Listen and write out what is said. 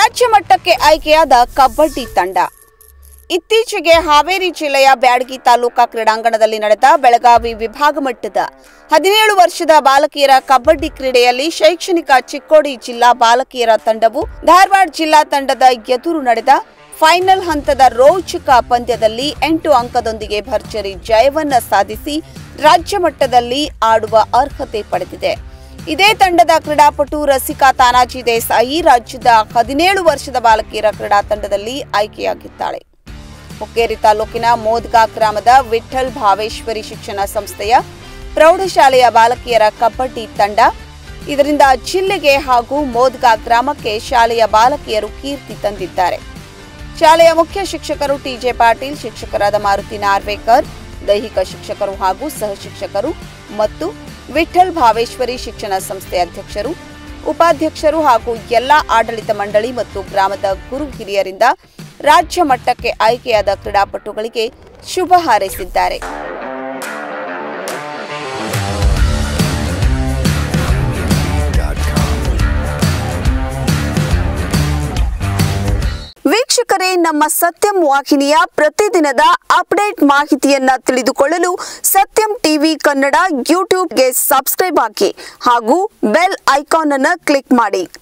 ರಾಜ್ಯ ಮಟ್ಟಕ್ಕೆ ಆಯ್ಕೆಯಾದ ಕಬಡ್ಡಿ ತಂಡ ಇತ್ತೀಚೆಗೆ ಹಾವೇರಿ ಜಿಲ್ಲೆಯ ಬ್ಯಾಡಗಿ ತಾಲೂಕಾ ಕ್ರೀಡಾಂಗಣದಲ್ಲಿ ನಡೆದ ಬೆಳಗಾವಿ ವಿಭಾಗ ಮಟ್ಟದ ಹದಿನೇಳು ವರ್ಷದ ಬಾಲಕಿಯರ ಕಬಡ್ಡಿ ಕ್ರೀಡೆಯಲ್ಲಿ ಶೈಕ್ಷಣಿಕ ಚಿಕ್ಕೋಡಿ ಜಿಲ್ಲಾ ಬಾಲಕಿಯರ ತಂಡವು ಧಾರವಾಡ ಜಿಲ್ಲಾ ತಂಡದ ಎದುರು ನಡೆದ ಫೈನಲ್ ಹಂತದ ರೋಚಕ ಪಂದ್ಯದಲ್ಲಿ ಎಂಟು ಅಂಕದೊಂದಿಗೆ ಭರ್ಜರಿ ಜಯವನ್ನ ಸಾಧಿಸಿ ರಾಜ್ಯ ಮಟ್ಟದಲ್ಲಿ ಆಡುವ ಅರ್ಹತೆ ಪಡೆದಿದೆ ಇದೇ ತಂಡದ ಕ್ರೀಡಾಪಟು ರಸಿಕಾ ತಾನಾಜಿ ದೇಸಾಯಿ ರಾಜ್ಯದ ಹದಿನೇಳು ವರ್ಷದ ಬಾಲಕಿಯರ ಕ್ರೀಡಾ ತಂಡದಲ್ಲಿ ಆಯ್ಕೆಯಾಗಿದ್ದಾಳೆ ಹುಕ್ಕೇರಿ ತಾಲೂಕಿನ ಮೋದ್ಗಾ ಗ್ರಾಮದ ವಿಠ್ಠಲ್ ಭಾವೇಶ್ವರಿ ಶಿಕ್ಷಣ ಸಂಸ್ಥೆಯ ಪ್ರೌಢಶಾಲೆಯ ಬಾಲಕಿಯರ ಕಬಡ್ಡಿ ತಂಡ ಇದರಿಂದ ಜಿಲ್ಲೆಗೆ ಹಾಗೂ ಮೋದ್ಗಾ ಗ್ರಾಮಕ್ಕೆ ಶಾಲೆಯ ಬಾಲಕಿಯರು ಕೀರ್ತಿ ತಂದಿದ್ದಾರೆ ಶಾಲೆಯ ಮುಖ್ಯ ಶಿಕ್ಷಕರು ಟಿಜೆ ಪಾಟೀಲ್ ಶಿಕ್ಷಕರಾದ ಮಾರುತಿ ನಾರ್ವೇಕರ್ ದೈಹಿಕ ಶಿಕ್ಷಕರು ಹಾಗೂ ಸಹ ಶಿಕ್ಷಕರು ಮತ್ತು ವಿಠ್ಠಲ್ ಭಾವೇಶ್ವರಿ ಶಿಕ್ಷಣ ಸಂಸ್ಥೆ ಅಧ್ಯಕ್ಷರು ಉಪಾಧ್ಯಕ್ಷರು ಹಾಗೂ ಎಲ್ಲಾ ಆಡಳಿತ ಮಂಡಳಿ ಮತ್ತು ಗ್ರಾಮದ ಗುರು ಹಿರಿಯರಿಂದ ರಾಜ್ಯ ಮಟ್ಟಕ್ಕೆ ಆಯ್ಕೆಯಾದ ಕ್ರೀಡಾಪಟುಗಳಿಗೆ ಶುಭ ಹಾರೈಸಿದ್ದಾರೆ ವೀಕ್ಷಕರೇ ನಮ್ಮ ಸತ್ಯಂ ವಾಹಿನಿಯ ಪ್ರತಿದಿನದ ಅಪ್ಡೇಟ್ ಮಾಹಿತಿಯನ್ನ ತಿಳಿದುಕೊಳ್ಳಲು ಸತ್ಯಂ ಟಿವಿ ಕನ್ನಡ ಯೂಟ್ಯೂಬ್ಗೆ ಸಬ್ಸ್ಕ್ರೈಬ್ ಹಾಕಿ ಹಾಗೂ ಬೆಲ್ ಐಕಾನ್ ಅನ್ನು ಕ್ಲಿಕ್ ಮಾಡಿ